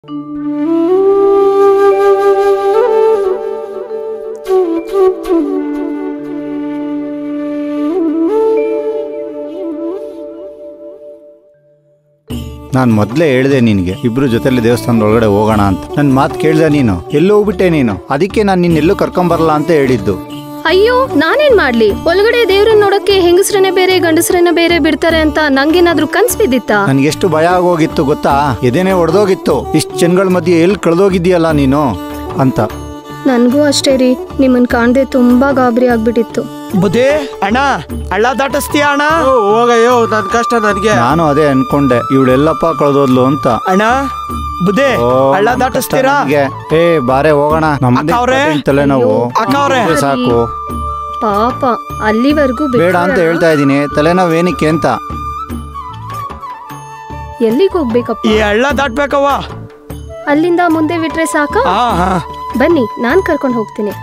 ನಾನು ಮೊದಲೇ ಹೇಳಿದೆ ನಿನಗೆ ಇಬ್ರು ಜೊತೆಲಿ ದೇವಸ್ಥಾನದ ಒಳಗಡೆ ಹೋಗೋಣ ಅಂತ ನನ್ನ ಮಾತು ಕೇಳ್ದೆ ನೀನು ಎಲ್ಲೋ ಹೋಗ್ಬಿಟ್ಟೆ ನೀನು ಅದಕ್ಕೆ ನಾನು ನಿನ್ನೆಲ್ಲೂ ಕರ್ಕೊಂಬರಲ್ಲ ಅಂತ ಹೇಳಿದ್ದು ಅಯ್ಯೋ ನಾನೇನ್ ಮಾಡ್ಲಿ ಒಳಗಡೆ ದೇವ್ರನ್ನ ನೋಡಕ್ಕೆ ಹೆಂಗಸ್ರನ್ನೇ ಬೇರೆ ಗಂಡಸ್ರನ್ನ ಬೇರೆ ಬಿಡ್ತಾರೆ ಅಂತ ನಂಗೇನಾದ್ರೂ ಕನ್ಸ್ ಬಿದ್ದಿತ್ತಾ ನನಗೆ ಎಷ್ಟು ಭಯ ಆಗೋಗಿತ್ತು ಗೊತ್ತಾ ಎದೆನೇ ಒಡೆದೋಗಿತ್ತು ಇಷ್ಟು ಜನಗಳ ಮಧ್ಯೆ ಎಲ್ಲಿ ಕಳೆದೋಗಿದ್ದೀಯಲ್ಲ ನೀನು ಅಂತ ನನ್ಗೂ ಅಷ್ಟೇ ರೀ ನಿಮ್ಮನ್ ಕಾಣ್ದೆ ತುಂಬಾ ಗಾಬರಿ ಆಗ್ಬಿಟ್ಟಿತ್ತು ಬುದ್ಧಿ ಅಣ್ಣ ಹಳ್ಳ ದಾಟಿಸ್ತೀಯ ಅಣ್ಣ ಹೋಗಯ್ಯೋ ನನ್ ಕಷ್ಟ ನನ್ಗೆ ನಾನು ಅದೇ ಅನ್ಕೊಂಡೆ ಇವಳೆಲ್ಲಪ್ಪ ಕಳೆದೋದ್ಲು ಅಂತ ಅಣ್ಣ ಬುದ್ಧಿ ಓ, ಹಳ್ಳ ನಮ್ ದಾಟಿಸ್ತೀರಾ ಕಷ್ಟ ನಮ್ಗೆ. ಏ ಬಾರೆ ಹೋಗೋಣ ನಮ್ದೇ ಅಕ್ಕ ಅವ್ರೇ? important ತಲೆನೋವು ಅಕ್ಕ ಅವ್ರೇ? ಇದ್ರೆ ಸಾಕು ಪಾಪ ಅಲ್ಲಿವರೆಗೂ ಬೇಡ ಅಂತ ಬಿಟ್ಬಿಡಣ. ಹೇಳ್ತಾ ಇದ್ದೀನಿ ತಲೆನೋವು ಏನಕ್ಕೆ ಅಂತ ಎಲ್ಲಿಗ್ ಹೋಗ್ಬೇಕಪ್ಪ ಈ ಹಳ್ಳ ದಾಟ್ಬೇಕವ್ವ ಅಲ್ಲಿಂದ ಮುಂದೆ ಬಿಟ್ರೆ ಸಾಕ ಹಾ ಹಾ ಬನ್ನಿ ನಾನ್ ಕರ್ಕೊಂಡು ಹೋಗ್ತೀನಿ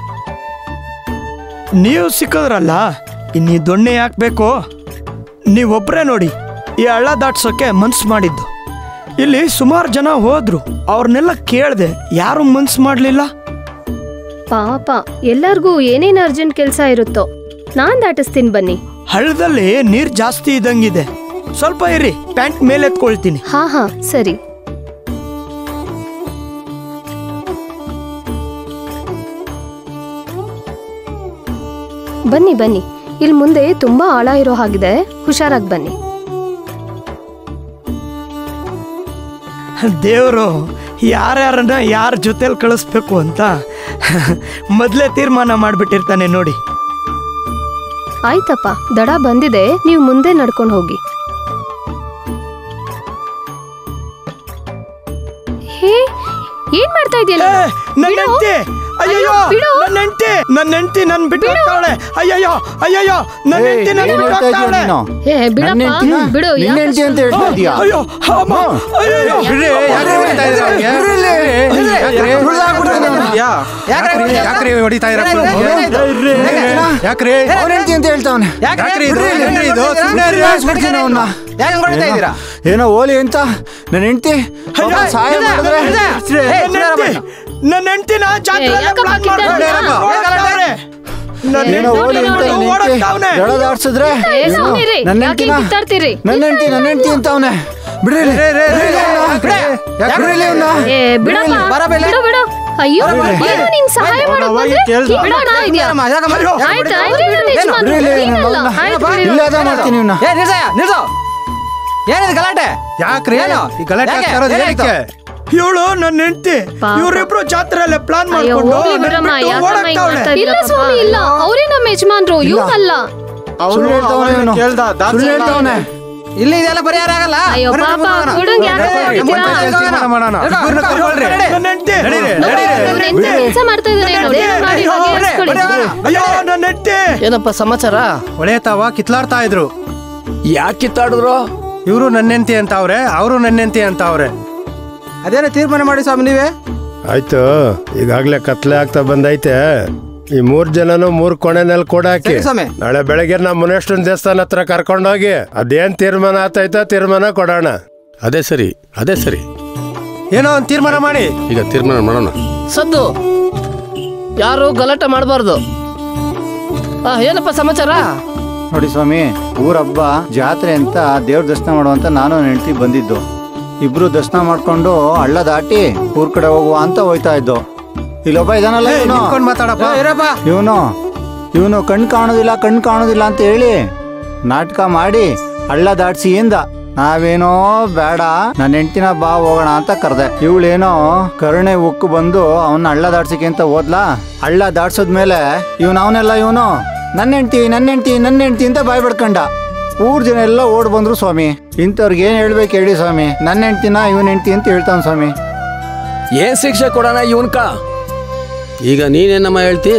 ನೀವು ಸಿಕ್ಕಿದ್ರಲ್ಲ ಇನ್ನು ಈ ದೊಣ್ಣೆ ಯಾಕಬೇಕು ನೀವೊಬ್ಬರೇ ನೋಡಿ ಈ ಹಳ್ಳ ದಾಟ್ಸೋಕೆ ಮನ್ಸು ಮಾಡಿದ್ದು ಇಲ್ಲಿ ಸುಮಾರು ಜನ ಹೋದ್ರು ಅವ್ರನ್ನೆಲ್ಲ ಕೇಳ್ದೆ ಯಾರು ಮನ್ಸು ಮಾಡಲಿಲ್ಲ ಪಾಪ ಎಲ್ಲಾರ್ಗೂ ಏನೇನ್ ಅರ್ಜೆಂಟ್ ಕೆಲ್ಸ ಇರುತ್ತೋ ನಾನ್ ದಾಟಿಸ್ತೀನಿ ಬನ್ನಿ ಹಳ್ಳದಲ್ಲಿ ನೀರು ಜಾಸ್ತಿ ಇದ್ದಂಗಿದೆ ಸ್ವಲ್ಪ ಇರಿ ಪ್ಯಾಂಟ್ ಮೇಲೆ ಎತ್ಕೊಳ್ತೀನಿ ಹಾ ಹಾ ಸರಿ ಬನ್ನಿ ಬನ್ನಿ ಇಲ್ಲಿ ಮುಂದೆ ತುಂಬಾ ಆಳ ಇರೋ ಹಾಗಿದೆ ಹುಷಾರಾಗಿ ಬನ್ನಿ ದೇವರು ಯಾರ್ಯಾರನ್ನ ಯಾರ ಜೊತೆಲಿ ಕಳಿಸ್ಬೇಕು ಅಂತ ಮೊದಲೇ ತೀರ್ಮಾನ ಮಾಡಿಬಿಟ್ಟಿರ್ತಾನೆ ನೋಡಿ ಆಯ್ತಪ್ಪ ದಡ ಬಂದಿದೆ ನೀವು ಮುಂದೆ ನಡ್ಕೊಂಡು ಹೋಗಿ ಹೇ ಏನ್ ಮಾಡ್ತಾ ಇದೆಯಲ್ಲ ಏ, ನನ್ನ ಹೆಂಡತಿ ಅಯ್ಯಯ್ಯೋ ಬಿಡು. ನನ್ನ ಹೆಂಡತಿ ನನ್ನ ಹೆಂಡತಿ ನನ್ ಬಿಟ್ಟು ಹೋಗ್ತಾವಳೆ ಅಯ್ಯಯ್ಯೋ ಅಯ್ಯಯ್ಯೋ ನನ್ನ ಏಯ್, ಹೆಂಡತಿ ನನ್ ಏನ್ ಬಿಟ್ಟು ಹೇಳ್ತಾ ಇದೀಯ ಹೋಗ್ತಾವಳೆ ನೀನು? ಏ ಬಿಡಪ್ಪ ನನ್ನ ಹೆಂಡ್ತಿನ? ಬಿಡು ನಿನ್ನ ಯಾಕೆ ಹೆಂಡ್ತಿ ಅಂತ ಅಷ್ಟೊಂದು- ಹೇಳ್ತಾ ಇದೀಯಾ? ಅಯ್ಯೋ ಅಮ್ಮ ಅಯ್ಯಯ್ಯೋ ಬಿಡ್ರಿ, ಯಾಕ್ರಿ ಹೊಡಿತಾ ಇದ್ದೀರಾ ಅವ್ನಿಗೆ? ಯಾಕ್ರಿ? ಸುಳ್ದಾಗ್ಬಿಡ್ತಾನೆ ಅವ್ನು. ಯಾಕ್ರಿ ಹೊಡಿತಾ ಇರ ಯಾಕ್ರಿ ಅವ್ನ ಹೆಂಡ್ತಿ ಅಂತ ಹೇಳ್ತಾವನೆ ಯಾಕ್ರಿ ಇದು? ಏನ್ರಿ ಇದು? ಸುಮ್ನೆ ಇರಿ. ಬಿಡ್ತೀನಿ ಅವನ್ನ ಇದ್ದೀರಾ ಏನೋ ಓಲಿ ಅಂತ ನನ್ನ ಹೆಂಡತಿ ಸಹಾಯ ಮಾಡಿದ್ರೆ ನನ್ನ ಹೆಂಡ್ತಿ ನನ್ನ ಹೆಂಡತಿನ ಜಾತ್ರೆಯಲ್ಲೇ ಯಾಕಪ್ಪ plan ಕಿತ್ತಾಡ್ತೀರಾ? ಮಾಡ್ಕೊಂಡು ಓಡೋಗ್ತಾವ್ರೆ. ನನ್ನ ಏನೋ ಓಲಿ ಅಂತ ನೋಡಿ, ನನ್ನ ನೋಡಿ, ಹೆಂಡತಿ ಓಡೋಗ್ತಾವ್ನೆ. ಎಳದಾಡ್ಸಿದ್ರೆ ಏ, ಸುಮ್ನಿರಿ. ನನ್ನ ಯಾಕೆ ಹೆಂಡತಿನ ಕಿತ್ತಾಡ್ತೀರಿ? ನನ್ನ ಹೆಂಡತಿ ನನ್ನ ಹೆಂಡತಿ ಅಂತ ಅವನೆ ಬಿಡ್ರಿ ಇಲ್ಲಿ. ಬಿಡ್ರಿ ಇಲ್ಲಿ ಅವ್ನ. ಬಿಡ್ರಿ ಇಲ್ಲಿ ಅವ್ನ. ಏ ಬಿಡಪ್ಪ ಬಿಡು ಬಿಡು ಅಯ್ಯೋ ಏನು ನಿಂಗ್ ಸಹಾಯ ಮಾಡಕ್ ಬಂದ್ರೆ ಬಿಡೋಣ ಇದ್ಯಾ ಅಯ್ಯೋ, ಆಯ್ತು ಆಯ್ತು ಬಿಡು ಯಜಮಾನ್ರು. ಬಿಡ್ರಿ ಇಲ್ಲಿ ನೀನಲ್ಲ. ಅವ್ನ. ಆಯ್ತು ಬಿಡು. ಇಲ್ಲ ಅದ ಮಾಡ್ತೀನಿ ಇವ್ನ ಏ ನಿಲ್ಸಯ್ಯ ನಿಲ್ಸು ಏನಿದು ಗಲಾಟೆ ಯಾಕ್ರಿ ಏನು? ಈ ಗಲಾಟೆ ಯಾಕೆ? ಆಗ್ತಾ ಇರೋದು ಏನಾಯ್ತು? ಏನಕ್ಕೆ ಇವಳು ನನ್ನ ಹೆಂಡತಿ ಪಾಪ. ಇವರಿಬ್ರು ಜಾತ್ರೆಯಲ್ಲೇ ಪ್ಲಾನ್ ಅಯ್ಯೋ ಮಾಡ್ಕೊಂಡು ಹೋಗ್ಲಿ ನನ್ ಬಿಡಮ್ಮ ಬಿಟ್ಟು ಯಾಕಮ್ಮ ಹಿಂಗ್ ಓಡೋಗ್ತಾವ್ಳೆ. ಮಾಡ್ತಾ ಇದ್ದೀರಾ ಇಲ್ಲ ಸ್ವಾಮಿ ಇಲ್ಲ ಅವರೇ ನಮ್ಮ ಯಜಮಾನ್ರು ಇವ್ನಲ್ಲ ಸುಳ್ಳು ಹೇಳ್ತಾವನೆ ಇವನು ಕೇಳ್ದ, ದಾಸ ಸುಳ್ಳು ಹೇಳ್ತಾವನೆ ಇಲ್ಲಿ ಇದೆಲ್ಲ ಪರಿಹಾರ ಆಗಲ್ಲ ಅಯ್ಯೋ ಬರ್ರಿ, ಪಾಪ ಹೋಗೋಣ. ಹುಡುಗ ಯಾಕೆ ನಡ್ರಿ, ಹೋಗ್ತೀರಾ? ನಡ್ರಿ, ತೀರ್ಮಾನ ಮಾಡೋಣ. ನಡ್ರಿ, ಇಬ್ರನ್ನ ನಡ್ರಿ, ಕರ್ಕೊಳ್ರಿ. ನಡ್ರಿ. ನನ್ನ ಹೆಂಡತಿ ನಡೀರಿ, ನೋಡಿ, ನಡೀರಿ. ಅವ್ನು ಎಂತ ಕೆಲ್ಸ ಮಾಡ್ತಾ ಇದಾನೆ ನೋಡಿ ಏನೋ ಮಾಡಿ ಬಗೆಹರಿಸ್ಕೊಳ್ಳಿ. ಅಯ್ಯೋ ನನ್ನ ಹೆಂಡತಿ ಏನಪ್ಪ ಸಮಾಚಾರ ಹೊಳೆತಾವ ಕಿತ್ಲಾಡ್ತಾ ಇದ್ರು ಯಾಕೆ ಕಿತ್ತಾಡಿದ್ರು ಇವರು ನನ್ನೆಂತಿ ಅಂತ ಅವ್ರೆ ಅವರು ನನ್ನೆಂತಿ ಅಂತ ಅವ್ರೆ ಅದೇನೋ ತೀರ್ಮಾನ ಮಾಡಿ ಸ್ವಾಮಿ ನೀವೇ ಆಯ್ತು ಈಗಾಗ್ಲೇ ಕತ್ಲೆ ಆಗ್ತಾ ಬಂದೈತೆ ಈ ಮೂರ್ ಜನನು ಮೂರ್ ಕೊನೆನಲ್ಲಿ ಕೊಡಾಕಿ ಸರಿ ಸ್ವಾಮಿ. ನಾಳೆ ಬೆಳಗ್ಗೆ ನಮ್ಮ ಮುನೇಶ್ವರನ್ ದೇವಸ್ಥಾನ ಹತ್ರ ಕರ್ಕೊಂಡೋಗಿ ಅದೇನ್ ತೀರ್ಮಾನ ಆತೈತೋ ತೀರ್ಮಾನ ಕೊಡೋಣ ಅದೇ ಸರಿ ಅದೇ ಸರಿ ಏನೋ ಒಂದು ತೀರ್ಮಾನ ಮಾಡಿ ಈಗ ತೀರ್ಮಾನ ಮಾಡೋಣ ಸದ್ದು ಯಾರು ಗಲಾಟೆ ಮಾಡಬಾರ್ದು ಏನಪ್ಪ ಸಮಾಚಾರ ನೋಡಿ ಸ್ವಾಮಿ ಊರ ಹಬ್ಬ ಜಾತ್ರೆ ಅಂತ ದೇವ್ರ ದರ್ಶನ ಮಾಡುವಂತ ನಾನು ನನ್ನ ಹೆಂಡತಿ ಬಂದಿದ್ದು ಇಬ್ರು ದರ್ಶನ ಮಾಡ್ಕೊಂಡು ಹಳ್ಳ ದಾಟಿ ಊರ್ ಕಡೆ ಹೋಗುವ ಅಂತ ಹೋಯ್ತಾ ಇದ್ದು ಇಲ್ಲೊಬ್ಬ ಇದಾನಲ್ಲ ಇವನು ನಿಂತ್ಕೊಂಡ್ ಮಾತಾಡಪ್ಪ ಇರಪ್ಪ ಇವನು ಇವನು ಕಣ್ ಕಾಣೋದಿಲ್ಲ ಕಣ್ ಕಾಣೋದಿಲ್ಲ ಅಂತ ಹೇಳಿ ನಾಟಕ ಮಾಡಿ ಹಳ್ಳ ದಾಟ್ಸಿ ಇಂದ ನಾವೇನೋ ಬೇಡ ನನ್ನ ಹೆಂಡ್ತಿನ ಬಾ ಹೋಗೋಣ ಅಂತ ಕರೆದೆ ಇವಳೇನೋ ಕರುಣೆ ಉಕ್ಕು ಬಂದು ಅವನ್ನ ಹಳ್ಳ ದಾಡ್ಸಿಕೆ ಅಂತ ಹೋದ್ಲಾ ಹಳ್ಳ ದಾಟ್ಸೋದ್ಮೇಲೆ ಇವನು ಅವನೆಲ್ಲ ಇವನು ನನ್ನ ಹೆಂಡ್ತಿ ನನ್ನ ಹೆಂಡ್ತಿ ನನ್ನ ಹೆಂಡ್ತಿ ಅಂತ ಬಾಯ್ ಬಿಡ್ಕಂಡ ಊರ್ ಜನ ಎಲ್ಲ ಓಡ್ ಬಂದ್ರು ಸ್ವಾಮಿ ಇಂಥವ್ರಿಗೆ ಏನ್ ಹೇಳ್ಬೇಕು ಹೇಳಿ ಸ್ವಾಮಿ ನನ್ನ ಹೆಂಡ್ತಿನ ಇವನ್ ಹೆಂಡ್ತಿ ಅಂತ ಹೇಳ್ತಾನ ಸ್ವಾಮಿ ಏನ್ ಶಿಕ್ಷೆ ಕೊಡೋಣ ಇವನ್ಕ ಈಗ ನೀನೇನಮ್ಮ ಹೇಳ್ತಿ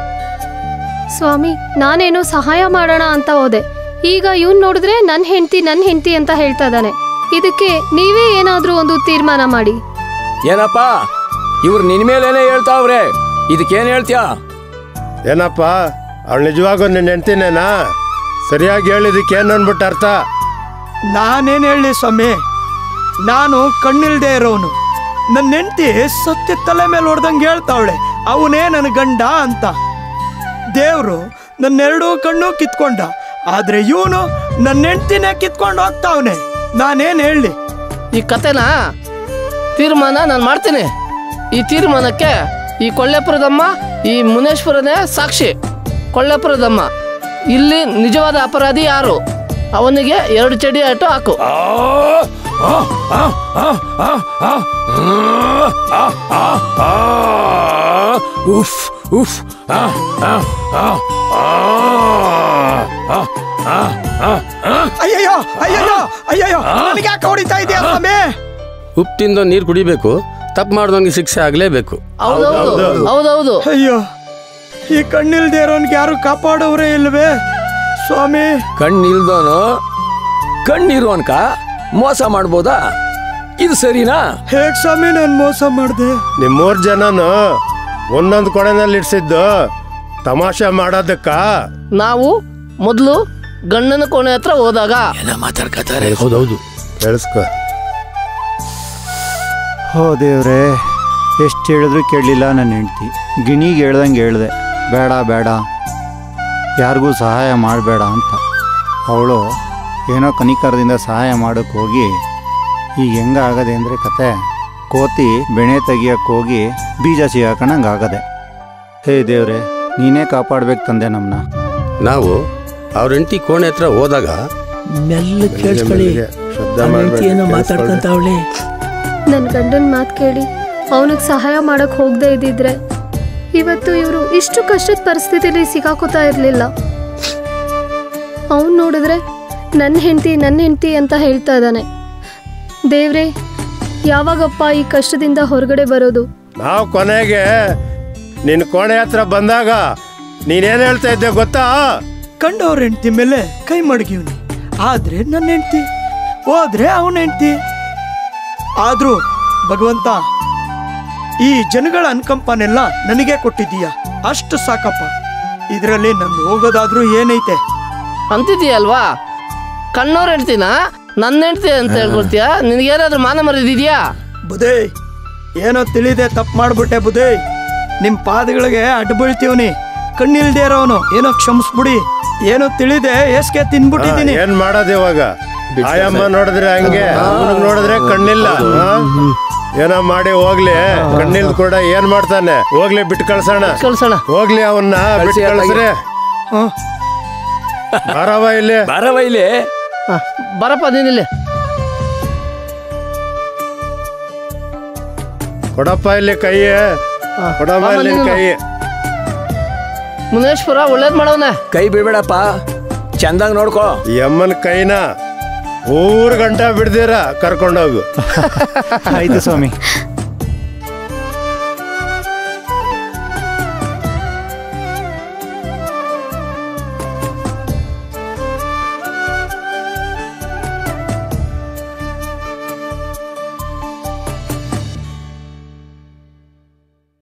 ಸ್ವಾಮಿ ನಾನೇನೋ ಸಹಾಯ ಮಾಡೋಣ ಅಂತ ಹೋದೆ ಈಗ ಇವ್ನ್ ನೋಡಿದ್ರೆ ನನ್ ಹೆಂಡತಿ ನನ್ ಹೆಂಡತಿ ಅಂತ ಹೇಳ್ತಾ ಇದ್ದಾನೆ ಇದಕ್ಕೆ ನೀವೇ ಏನಾದ್ರೂ ಒಂದು ತೀರ್ಮಾನ ಮಾಡಿ ಏನಪ್ಪ ಇವ್ರು ನಿನ್ ಮೇಲೇನೆ ಹೇಳ್ತಾವ್ರೆ ಇದಕ್ಕೇನ್ ಹೇಳ್ತೀಯಾ ಏನಪ್ಪ ಅವಳು ನಿಜವಾಗೂ ನಿನ್ನ ಹೆಂಡ್ತಿನೇನಾ ಸರಿಯಾಗಿ ಹೇಳಿದಕ್ಕೆ ಏನು ಅನ್ಬಿಟ್ಟು ಅರ್ಥ ನಾನೇನ್ ಹೇಳಿ ಸ್ವಾಮಿ ನಾನು ಕಣ್ಣಿಲ್ದೇ ಇರೋನು ನನ್ನ ಹೆಂಡತಿ ಸತ್ಯ ತಲೆ ಮೇಲೆ ಹೊಡೆದಂಗೆ ಹೇಳ್ತಾವಳೆ ಅವನೇ ನನ್ನ ಗಂಡ ಅಂತ ದೇವ್ರು ನನ್ನೆರಡೂ ಕಣ್ಣು ಕಿತ್ಕೊಂಡ ಆದ್ರೆ ಇವನು ನನ್ನ ಹೆಂಡತಿನೇ ಕಿತ್ಕೊಂಡು ಹೋಗ್ತಾವನೆ ನಾನೇನ್ ಹೇಳಿ ಈ ಕತೆನ ತೀರ್ಮಾನ ನಾನು ಮಾಡ್ತೀನಿ ಈ ತೀರ್ಮಾನಕ್ಕೆ ಈ ಕೊಳ್ಳೆಪುರದಮ್ಮ ಈ ಮುನೇಶ್ವರನೇ ಸಾಕ್ಷಿ ಕೊಳ್ಳೆಪುರದಮ್ಮ ಇಲ್ಲಿ ನಿಜವಾದ ಅಪರಾಧಿ ಯಾರು ಅವನಿಗೆ ಎರಡು ಚಡಿ ಆಟು ಹಾಕು ಉಫ್ ಉಫ್ ಆ, ಆ, ಆ, ಆ, ಆ, ಆ, ಆ, ಆ. ಅಯ್ಯಯ್ಯೋ ಅಯ್ಯಯ್ಯೋ ಅಯ್ಯಯ್ಯೋ ನನಗೆ ಯಾಕೆ ಹೊಡಿತಾ ಇದೆಯಾ ಸ್ವಾಮಿ ಉಪ್ಪು ತಿಂದು ನೀರು ಕುಡಿಬೇಕು ತಪ್ಪು ಮಾಡಿದವನಿಗೆ ಶಿಕ್ಷೆ ಆಗಲೇಬೇಕು ಹೌದೌದು ಹೌದೌದು ಅಯ್ಯೋ ಈ ಕಣ್ಣಿಲ್ದೇ ಇರೋನ್ಗೆ ಯಾರು ಕಾಪಾಡೋರೇ ಇಲ್ವೇ ಸ್ವಾಮಿ ಕಣ್ಣಿಲ್ದೋನು ಕಣ್ಣಿರುವನ್ಕ ಮೋಸ ಮಾಡ್ಬೋದಾ ಇದು ಸರಿನಾ ಹೇಗ್ ಸ್ವಾಮಿ ನಾನು ಮೋಸ ಮಾಡಿದೆ ನಿಮ್ ಮೂರ್ ಜನನು ಒಂದೊಂದು ಕೊಡೆನಲ್ಲಿ ಇಡ್ಸಿದ್ದು ತಮಾಷೆ ಮಾಡೋದಕ್ಕ ನಾವು ಮೊದಲು ಗಂಡನ ಕೋಣೆ ಹತ್ರ ಹೋದಾಗ ಮಾತಾಡ್ಕತಾರೆ ಹೌದೌದು ಕೇಳಿಸ್ಕೊ ಹೋ ದೇವ್ರೆ ಎಷ್ಟು ಹೇಳಿದ್ರು ಕೇಳಲಿಲ್ಲ ನನ್ನ ಹೆಂಡ್ತಿ ಗಿಣಿಗೆ ಹೇಳ್ದಂಗೆ ಹೇಳ್ದೆ ಬೇಡ ಬೇಡ ಯಾರಿಗೂ ಸಹಾಯ ಮಾಡಬೇಡ ಅಂತ ಅವಳು ಏನೋ ಕನಿಕರದಿಂದ ಸಹಾಯ ಮಾಡೋಕ್ಕೆ ಹೋಗಿ ಈಗ ಹೆಂಗೆ ಆಗದೆ ಅಂದರೆ ಕತೆ ಕೋತಿ ಬೆಣೆ ತೆಗಿಯಕ್ಕೆ ಹೋಗಿ ಬೀಜ ಸಿಗಾಕಣಂಗೆ ಆಗದೆ ಹೇ ದೇವ್ರೆ ನೀನೇ ಕಾಪಾಡ್ಬೇಕು ತಂದೆ ನಮ್ಮನ್ನ ನಾವು ಅವ್ರ ಹೆಂಡತಿ ಕೋಣೆ ಹತ್ರ ಹೋದಾಗ ಮೆಲ್ಲ ಕೇಳಿಸ್ಕೊಳ್ಳಿ ಮೆಲ್ಲಿಗೆ ಶಬ್ದ ಅವ್ನ್ ಹೆಂಡ್ತಿ ಮಾಡ್ಬೇಡಿ, ಏನೋ ಕೇಳಿಸ್ಕೊಳ್ರಿ. ಮಾತಾಡ್ಕೊಂತಾವಳೆ ನನ್ನ ಗಂಡನ ಮಾತು ಕೇಳಿ ಅವನಿಗೆ ಸಹಾಯ ಮಾಡಕ್ ಹೋಗದೆ ಇದ್ದಿದ್ರೆ ಇವತ್ತು ಇವರು ಇಷ್ಟು ಕಷ್ಟದ ಪರಿಸ್ಥಿತಿಲಿ ಸಿಗಾಕೋತಾ ಇರಲಿಲ್ಲ ಅವನು ನೋಡಿದ್ರೆ ನನ್ನ ಹೆಂಡತಿ ನನ್ನ ಹೆಂಡತಿ ಅಂತ ಹೇಳ್ತಾ ಇದ್ದಾನೆ ದೇವ್ರೆ ಯಾವಾಗಪ್ಪ ಈ ಕಷ್ಟದಿಂದ ಹೊರಗಡೆ ಬರೋದು ನಾವು ಕೊನೆಗೆ ನಿನ್ ಕೋಣೆ ಹತ್ರ ಬಂದಾಗ ನೀನೇನ್ ಹೇಳ್ತಾ ಇದ್ದೆ ಗೊತ್ತಾ ಕಂಡವ್ರ ಹೆಂಡತಿ ಮೇಲೆ ಕೈ ಮಡಗಿವ್ನಿ ಆದ್ರೆ ನನ್ನ ಹೆಂಡತಿ ಹೋದ್ರೆ ಅವನ ಹೆಂಡತಿ ಆದ್ರೂ ಭಗವಂತ ಈ ಜನಗಳ ಅನುಕಂಪನೆಲ್ಲ ನನಗೆ ಕೊಟ್ಟಿದ್ದೀಯ ಅಷ್ಟು ಸಾಕಪ್ಪ ಇದರಲ್ಲಿ ನಂದು ಹೋಗೋದಾದ್ರೂ ಏನೈತೆ ಅಂತಿದೀಯಲ್ವಾ ಕಣ್ಣವ್ರ ಹೆಂಡ್ತಿನ ನನ್ನ ಹೆಂಡ್ತಿ ಅಂತ ಹೇಳ್ಕೊಡ್ತೀಯ ನಿನಗೇನಾದ್ರೂ ಮಾನ ಮರಿದಿದ್ಯಾ ಬುದೇ ಏನೋ ತಿಳಿದೆ ತಪ್ಪು ಮಾಡ್ಬಿಟ್ಟೆ ಬುದೇ ನಿಮ್ ಪಾದಗಳಿಗೆ ಅಡ್ಡ ಬೀಳ್ತೀವ್ನಿ ಕಣ್ಣಿಲ್ದೇ ಇರೋನು ಏನೋ ಕ್ಷಮಿಸ್ಬಿಡಿ ಏನೋ ತಿಳಿದೆ ಏಸ್ಕೆ ತಿನ್ಬಿಟ್ಟಿದ್ದೀನಿ ಏನ್ ಮಾಡೋದು ಇವಾಗ ಆಯಮ್ಮ ನೋಡಿದ್ರೆ ಹಂಗೆ ಅವ್ನಿಗ್ ನೋಡಿದ್ರೆ ಕಣ್ಣಿಲ್ಲ ಹಾ? ಏನೋ ಮಾಡಿ ಹೋಗ್ಲಿ ಕಣ್ಣಿಲ್ ಕೂಡ ಏನ್ ಮಾಡ್ತಾನೆ ಹೋಗ್ಲಿ ಬಿಟ್ಟು ಕಳ್ಸೋಣ ಕಳ್ಸೋಣ ಹೋಗ್ಲಿ ಅವನ್ನ ಬಿಟ್ಟು ಕಳ್ಸಿ ಕಳ್ಸ್ರಿ ಹ್ಮ್. ಬಾರವ ಇಲ್ಲಿ ಬರವ ಇಲ್ಲಿ ಹ, ಬರಪ್ಪ ನೀನಿಲ್ಲಿ ಕೊಡಪ್ಪ ಇಲ್ಲಿ ಕೈ ಕೊಡಮ್ಮ ಬಾಮ್ಮ ಇಲ್ಲಿ ನೀನು. ಕೈ ಮುನೇಶ್ವರ ಒಳ್ಳೇದ್ ಮಾಡವನೆ ಕೈ ಬಿಡ್ಬೇಡಪ್ಪ ಚಂದಾಗ್ ನೋಡ್ಕೋ ಈ ಅಮ್ಮನ ಕೈನ ಊರ್ ಗಂಟ ಬಿಡ್ದಿರ ಕರ್ಕೊಂಡೋಗು ಆಯ್ತು ಸ್ವಾಮಿ